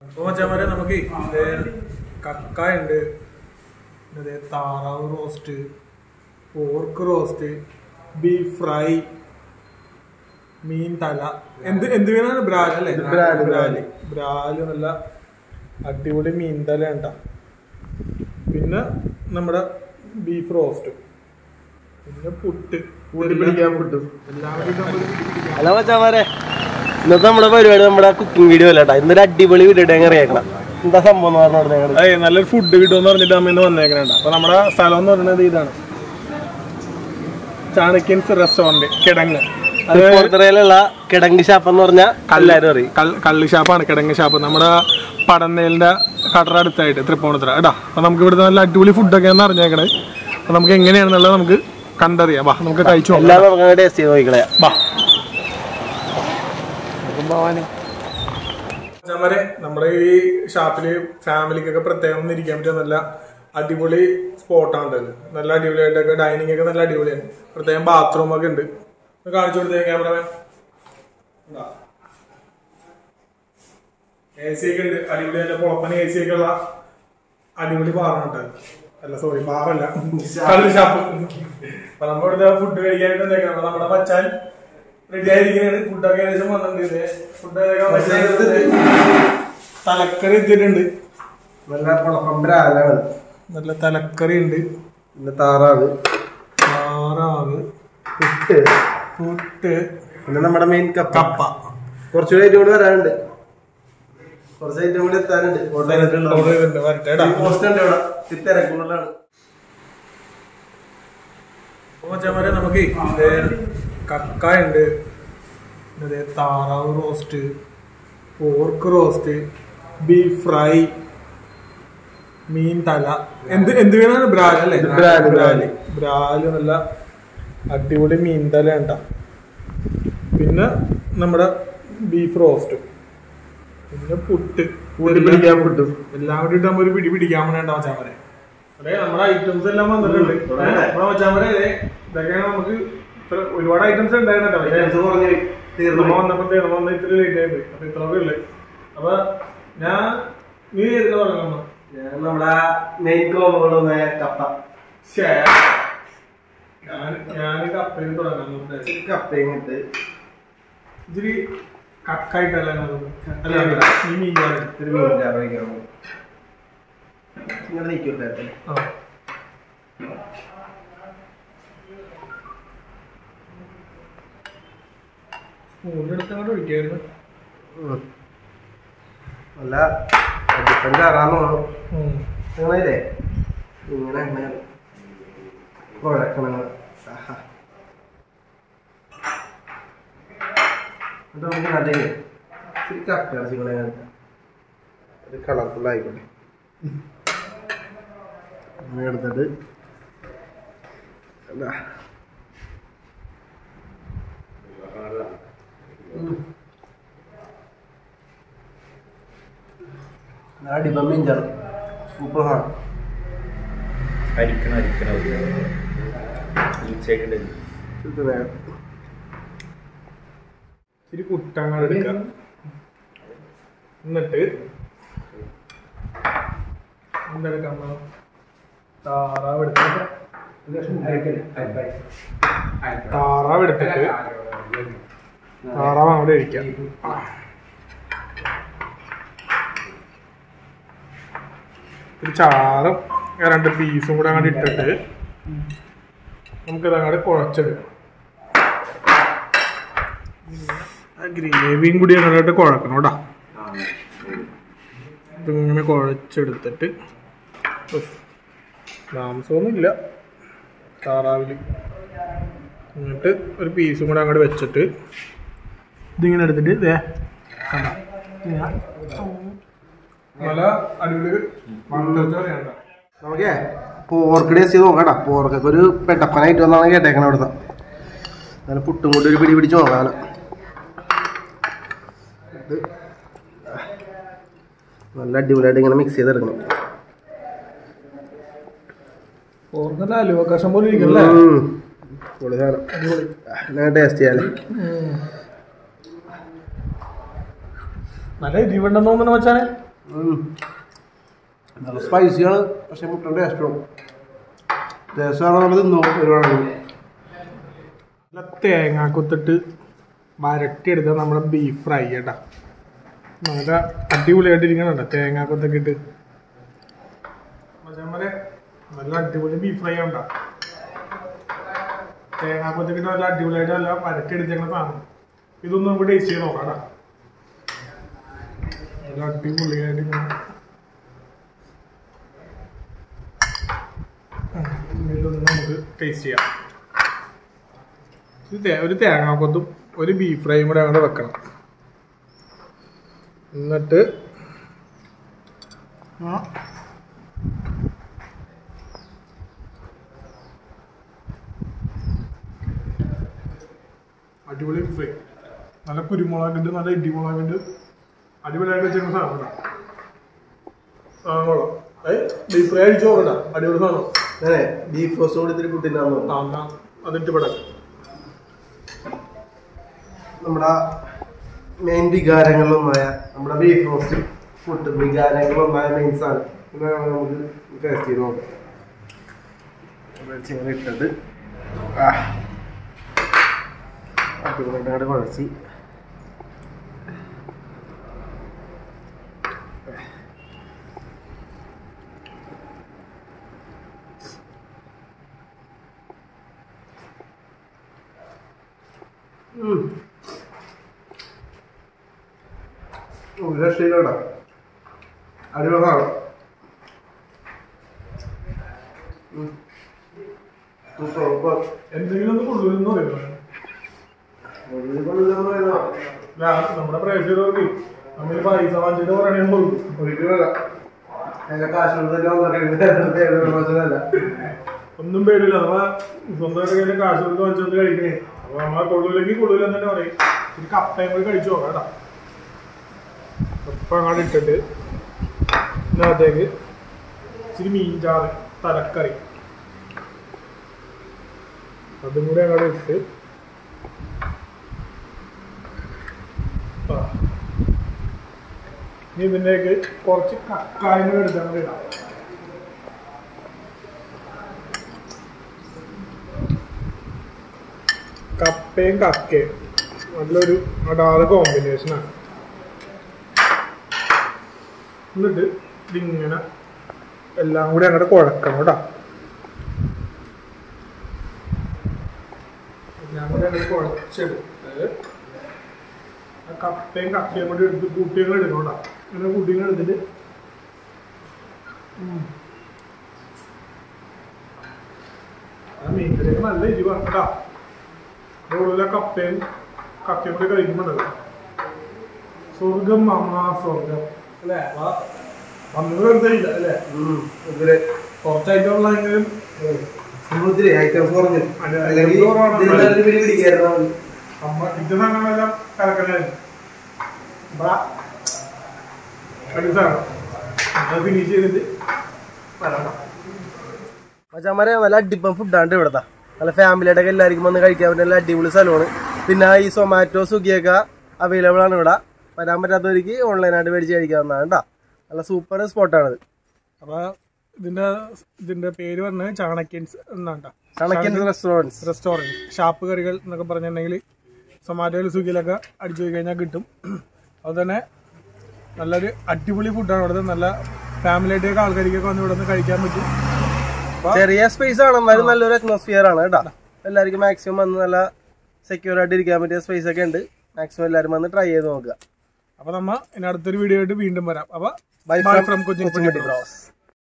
അപ്പൊ മച്ചാമാരെ നമുക്ക് ഇത് കക്ക ഉണ്ട് ഇത് താറാവ് roast pork roast beef fry മീൻ തല എന്ത് എന്ത് മീനാണ് ബ്രാല് അല്ലേ ബ്രാല്, ബ്രാല് ബ്രാല് നല്ല അടിപൊളി മീൻ തല ഉണ്ട പിന്നെ നമ്മുടെ ബീഫ് റോസ്റ്റ് പിന്നെ പുട്ട് കൂടി പിടിക്കാൻ കിട്ടും എല്ലാവരും നമ്മൾ പിടിപ്പിക്കാം ഹലോ മച്ചാമാരെ ഇന്നത്തെ നമ്മുടെ പരിപാടി നമ്മുടെ കുക്കിംഗ് വീഡിയോ അല്ല കേട്ടോ ഇന്നൊരു അടിപൊളി വീഡിയോ ഇട്ട് ഇറങ്ങിയേക്കണം എന്താ സംഭവം എന്ന് പറഞ്ഞു കൊടുത്തേ അതെ നല്ലൊരു ഫുഡ് കിട്ടുമെന്ന് പറഞ്ഞിട്ട് അമ്മ ഇന്ന് വന്നേക്കണുണ്ട് അപ്പൊ നമ്മുടെ സ്ഥലം എന്ന് പറയുന്നത് ഇതാണ് ചാണക്യൻസ് റെസ്റ്റോറന്റ് കിടങ്ങ് അത് പുറത്തറയിലുള്ള കിടങ്ങ് ഷാപ്പ് എന്ന് പറഞ്ഞാൽ എല്ലാവരും അറിയും കൽ- കള്ള് ഷാപ്പാണ് കിടങ്ങ് ഷാപ്പ് നമ്മുടെ പടന്നേലിന്റെ കടറ അടുത്തായിട്ട് തൃപ്പൂണിത്തുറ കേട്ടാ അപ്പൊ നമുക്ക് ഇവിടുത്തെ നല്ല അടിപൊളി ഫുഡൊക്കെയാണ് അറിഞ്ഞേക്കണത് അപ്പൊ നമുക്ക് എങ്ങനെയാണെന്നുള്ളത് നമുക്ക് കണ്ടറിയാം വാ നമുക്ക് കഴിച്ചു നോക്കാം എല്ലാം നമുക്ക് ടേസ്റ്റ് ചെയ്ത് നോക്കിക്കളയാ വാ ചമരെ നമ്മുടെ ഈ ഷാപ്പില് ഫാമിലിക്കൊക്കെ പ്രത്യേകം ഒന്ന് ഇരിക്കാൻ പറ്റിയ നല്ല അടിപൊളി സ്പോട്ടാണ് ഇത് നല്ല അടിപൊളിയായിട്ടൊക്കെ ഡൈനിങ് ഒക്കെ നല്ല അടിപൊളിയാണ് പ്രത്യേകം ബാത്റൂം ഒക്കെ ഉണ്ട് ഒന്ന് കാണിച്ചു കൊടുത്തേ ക്യാമറമാൻ എ സി ഒക്കെ ഉണ്ട് അടിപൊളി നല്ല പൊളപ്പന എ സി ഒക്കെ ഉള്ള അടിപൊളി ബാറാണ് കേട്ടോ അല്ല സോറി ബാറല്ല കള്ള് ഷാപ്പ് അപ്പൊ നമ്മ ഇവിടുത്തെ ഫുഡ് കഴിക്കാനായിട്ട് വന്നേക്കണം അപ്പൊ നമ്മുടെ മച്ചാൻ റെഡി ആയിരിക്കുകയാണ് ഫുഡൊക്കെ ഏകദേശം വന്നിട്ടുണ്ട് ഇത് തലക്കറി എത്തിയിട്ടുണ്ട് നല്ല പമ്പരാലാണ് നല്ല തലക്കറി ഉണ്ട് പിന്നെ താറാവ് താറാവ് പുട്ട് പുട്ട് പിന്നെ നമ്മുടെ മെയിൻ കപ്പ കപ്പ കുറച്ചുകൂടി ഐറ്റം കൂടി വരാനുണ്ട് കുറച്ച് ഐറ്റം കൂടി എത്താനുണ്ട് ഓർഡർ ചെയ്തിട്ടുണ്ട് വരട്ടെ കേട്ടോ. പോസ്റ്റ് ഉണ്ട് ഇവിടെ ഇത്തിരി തിരക്കുള്ളതാണ് അപ്പൊ മച്ചാന്മാരെ നമുക്ക് ഇത് കക്ക ഉണ്ട് ഇത് താറാവ് roast pork roast beef fry മീൻ തല എന്ത് എന്ത് മീനാണ് ബ്രാല് അല്ലേ ഇത് ബ്രാല്, ബ്രാല് ബ്രാല് നല്ല അടിപൊളി മീൻ തല ഉണ്ട പിന്നെ നമ്മുടെ ബീഫ് റോസ്റ്റ് പിന്നെ പുട്ട് കൂടി പിടിക്കാൻ കിട്ടും എല്ലാം കൂടി ഇട്ട് ഒരു പിടി പിടിക്കാൻ വേണ്ട മച്ചാമരെ അതെ നമ്മുടെ ഐറ്റംസ് എല്ലാം വന്നിട്ടുണ്ട് ഏ, നമ്മുടെ മച്ചാമരെ ദേ, ഇതൊക്കെയാണ് നമുക്ക് ഇത്ര ഒരുപാട് ഐറ്റംസ് ഉണ്ടായിരുന്നല്ലോ Items കുറഞ്ഞ് തീർന്നു. നമ്മ വന്നപ്പോഴത്തേ നമ്മ വന്ന ഇത്തിരി ലേറ്റ് ആയി പോയി അപ്പൊ ഇത്രയൊക്കെ ഉള്ളു അപ്പൊ ഞാൻ നീ ഏതിനാ തുടങ്ങണം ഞാൻ നമ്മുടെ മെയിൻ കോമ്പോളൊന്നായ കപ്പ ശ്ശേ. ഞാൻ ഞാൻ കപ്പയിൽ തുടങ്ങാൻ നോക്കുന്നത് കപ്പയും ഇട്ട് ഇച്ചിരി കക്കായിട്ടല്ല അല്ല ഈ മീൻ കറി. ഒരു മീൻ ചാറ് കഴിക്കാൻ പോകും ഇങ്ങനെ നീക്കിവിട്ടായിരുന്നു ആ സ്പൂണെടുത്ത് അങ്ങോട്ട് ഒഴിക്കായിരുന്നു നല്ല അടിപ്പൻ ചാറാന്ന് തോന്നുന്നു ഉം. നിങ്ങളില്ലേ ഇങ്ങനെ ഇങ്ങനെ കുഴക്കണം ആഹാ. എന്നിട്ട് നമുക്ക് നല്ല ഇച്ചിരി കപ്പ ഇറച്ചി കൂടെ അങ്ങ് ഒരു കളർഫുൾ ആയിക്കോട്ടെ അങ്ങനെ എടുത്തിട്ട് എന്താ അടിപ്പം മീൻചാറ് സൂപ്പർ ഹാണ് അരിക്കണം അരിക്കണം ഈച്ചയൊക്കെ സൂപ്പർ ഇച്ചിരി കുട്ടങ്ങൾ എടുക്കാം എന്നിട്ട് എന്തെടുക്കാം നമ്മള് താറാവ് എടുത്തിട്ട് താറാവ് എടുത്തിട്ട് താറാവ് അങ്ങോട്ട് ഇരിക്കാം ഒരു ചാറും രണ്ട് പീസും കൂടെ അങ്ങോട്ട് ഇട്ടിട്ട് നമുക്കിത് അങ്ങോട്ട് കുഴച്ചെടുക്കാം ആ ഗ്രേവിയും കൂടി അങ്ങോട്ട് കുഴക്കണം കേട്ടോ ഇതിങ്ങനെ കുഴച്ചെടുത്തിട്ട് ഉഫ്. മാംസമൊന്നുമില്ല താറാവില് എന്നിട്ട് ഒരു പീസും കൂടെ അങ്ങോട്ട് വെച്ചിട്ട് ഇതിങ്ങനെ എടുത്തിട്ട് ഇതേ കണ്ടോ? ഇങ്ങനെ നല്ല അടിപൊളി മണത്തറിയാണ്ട നമുക്കേ പോർക്ക് ടേസ്റ്റ് ചെയ്ത് നോക്കാം കേട്ടോ പോർക്കൊക്കെ ഒരു പെട്ടപ്പനായിട്ട് വന്നാണ് കേട്ടേക്കണം അവിടുത്തെ അങ്ങനെ പുട്ടും കൊണ്ട് ഒരു പിടി പിടിച്ച് നോക്കാം ഇത് നല്ല അടിപൊളിയായിട്ട് ഇങ്ങനെ മിക്സ് ചെയ്തെടുക്കണം ഓർക്കല്ല അലുവക്കാശം പോലെ ഇരിക്കല്ലേ ഉം. പൊളി സാധനം ഞാൻ ടേസ്റ്റ് ചെയ്യാല്ലേ നല്ല എരിവുണ്ടെന്ന് തോന്നുന്നു വെച്ചാണ് ഉം. നല്ല സ്പൈസിയാണ് പക്ഷെ മുട്ട ടേസ്റ്റും ടേസ്റ്റാണ് നമ്മൾ തിന്നു ഒരുപാട് നല്ല തേങ്ങ കൊത്തിട്ട് വരട്ടിയെടുത്ത നമ്മുടെ ബീഫ് ഫ്രൈ കേട്ടാ നല്ല അടിപൊളിയായിട്ട് ഇരിക്കണുണ്ട് തേങ്ങ കൊത്തൊക്കെ ഇട്ട് മച്ചാന്മാരെ നല്ല അടിപൊളി ബീഫ് ഫ്രൈ ഉണ്ടാ തേങ്ങ കൊത്തൊക്കെ ഇട്ട് നല്ല അടിപൊളിയായിട്ട് നല്ല വരട്ടിയെടുത്തേക്കണ സാധനം ഇതൊന്നും നമുക്ക് ടേസ്റ്റ് ചെയ്ത് നോക്കാം കേട്ടാ നല്ല അടിപൊളിയായിട്ട് ഇങ്ങനെ ആ, ഇതൊന്ന് നമുക്ക് ടേസ്റ്റ് ചെയ്യാം ഒരു തേ- ഒരു തേങ്ങാക്കൊത്തും ഒരു ബീഫ് ഫ്രൈയും കൂടെ അങ്ങോട്ട് വെക്കണം എന്നിട്ട് ആ അടിപൊളി ബീഫ് ഫ്രൈ നല്ല കുരുമുളക് ഉണ്ട് നല്ല ഇടിമുളക് ഉണ്ട് അടിപൊളിയായിട്ട് വെച്ചിരുന്ന സാധനം സാധനങ്ങളോ ബീഫ് ഫ്രൈ അടിച്ചു നോക്കണ്ട അടിപൊളി സാധനം അങ്ങനെ ബീഫ് റോസ്റ്റ് കൂടി ഇത്തിരി കൂട്ടിണ്ടാവുന്നു ആ എന്നാ അതിട്ട് പെടാം നമ്മുടെ മെയിൻ വികാരങ്ങളിലൊന്നായ നമ്മുടെ ബീഫ് റോസ്റ്റ് ഫുഡ് വികാരങ്ങളിലൊന്നായ മെയിൻ സാധനം ഇതാണ് നമുക്ക് ടേസ്റ്റ് ചെയ്ത് നോക്കാം ചേർ ഇട്ടിട്ട് ആ. അടിപൊളിയായിട്ട് അങ്ങോട്ട് കുഴച്ച് ഉം. ഒരു രക്ഷയില്ലടാ അടിപൊളിയാണ് ഉം. സൂപ്പർ സൂപ്പർ എന്തെങ്കിലും ഒന്ന് കൊള്ളുമെന്ന് പറയുന്നത് ഒരു കൊള്ളില്ലെന്ന് പറയുന്നതാ. നമ്മുടെ പ്രേക്ഷകർക്ക് നമ്മൾ പൈസ വാങ്ങിച്ചിട്ട് പറയണേ പോകും ഒരിക്കലുമല്ല അതിന്റെ കാശ് കൊടുത്തിട്ട് വന്നിട്ടില്ല ഒന്നും പേടില്ല നമ്മ സ്വന്തമായിട്ട് കയ്യിൽ കാശ് കൊടുത്ത് വാങ്ങിച്ചോണ്ട് കഴിക്കണേ അപ്പൊ നമ്മളെ കൊള്ളൂല്ലെങ്കിൽ കൊള്ളൂലെന്ന് തന്നെ പറയും ഇനി കപ്പയും കൂടി കഴിച്ചു നോക്കാം കേട്ടാ കപ്പ അങ്ങോട്ട് ഇട്ടിട്ട് ഇതിനകത്തേക്ക് ഇച്ചിരി മീൻചാറ് തലക്കറി അതും കൂടി അങ്ങോട്ട് ഇട്ട് ആ. ഇനി ഇതിലേക്ക് കുറച്ച് കക്കായും കൂടി എടുത്താൽ കൂടി ഇടാം കപ്പയും കക്കയും നല്ലൊരു അടാറ് കോമ്പിനേഷനാണ് എന്നിട്ട് ഇതിങ്ങനെ എല്ലാം കൂടി അങ്ങോട്ട് കുഴക്കണം കേട്ടോ എല്ലാം കൂടി അങ്ങോട്ട് കുഴച്ചെടുത്ത് ആ കപ്പയും കക്കയും കൂടി എടുത്ത് കൂട്ടിയും കൂടി എടുക്കണം കേട്ടോ ഇങ്ങനെ കൂട്ടിയും കൂടി എടുത്തിട്ട് ഉം. ആ മീൻകറിയൊക്കെ നല്ല എരിവ് കേട്ടോ അതുപോലെ കപ്പയും കക്കയും കൂടി കഴിക്കുമ്പോണ്ടല്ലോ സ്വർഗം മാമാ സ്വർഗം അല്ലേ വന്നത് വെറുതെ ഇല്ല അല്ലേ ഇതില് കുറച്ചായിട്ടുള്ളെങ്കിലും സമൃദ്ധി ഐറ്റംസ് കുറഞ്ഞു അതെ, അല്ലെങ്കിൽ കുറവാണ്. ഇതിലെല്ലാവരും പിടി പിടിക്കായിരുന്നു അമ്മ ഇത് സാധനങ്ങളെല്ലാം കലക്കലായിരുന്നു സാധനം അത് ഫിനിഷ് ചെയ്തിട്ട് വരാം മച്ചാമാരെ നല്ല അടിപ്പം ഫുഡാണ് ഇവിടുത്തെ നല്ല ഫാമിലിയായിട്ടൊക്കെ എല്ലാവർക്കും വന്ന് കഴിക്കാൻ പറ്റുന്ന നല്ല അടിപൊളി സ്ഥലമാണ് പിന്നെ ഈ സൊമാറ്റോ സ്വിഗ്ഗിയൊക്കെ അവൈലബിൾ ആണ് ഇവിടെ വരാൻ പറ്റാത്തവർക്ക് ഓൺലൈനായിട്ട് മേടിച്ച് കഴിക്കാവുന്നതാണ് കേട്ടോ നല്ല സൂപ്പർ സ്പോട്ടാണിത് അപ്പൊ ഇതിന്റെ ഇതിന്റെ പേര് പറഞ്ഞത് ചാണക്യൻസ് എന്നാണ് കണക്കിൻ റെസ്റ്റോറൻറ്റ്സ് റെസ്റ്റോറൻറ്റ് ഷാപ്പ് കറികൾ എന്നൊക്കെ പറഞ്ഞിട്ടുണ്ടെങ്കിൽ സൊമാറ്റോയിൽ സ്വിഗ്ഗിയിലൊക്കെ അടിച്ചു പോയി കഴിഞ്ഞാൽ കിട്ടും അതുപോലെ തന്നെ നല്ലൊരു അടിപൊളി ഫുഡാണ് ഇവിടുത്തെ നല്ല ഫാമിലി ആയിട്ടൊക്കെ ആൾക്കാർക്കൊക്കെ വന്ന് ഇവിടെ നിന്ന് കഴിക്കാൻ പറ്റും ചെറിയ സ്പേസ് ആണ് എന്നാലും നല്ലൊരു അറ്റ്മോസ്ഫിയർ ആണ് കേട്ടോ എല്ലാവർക്കും മാക്സിമം വന്ന് നല്ല സെക്യൂർ ആയിട്ട് ഇരിക്കാൻ പറ്റിയ സ്പേസ് ഒക്കെ ഉണ്ട് മാക്സിമം എല്ലാവരും വന്ന് ട്രൈ ചെയ്ത് നോക്കുക അപ്പൊ നമ്മ ഇനി അടുത്തൊരു വീഡിയോ ആയിട്ട് വീണ്ടും വരാം അപ്പൊ bye bye from from Cochin Cochin bros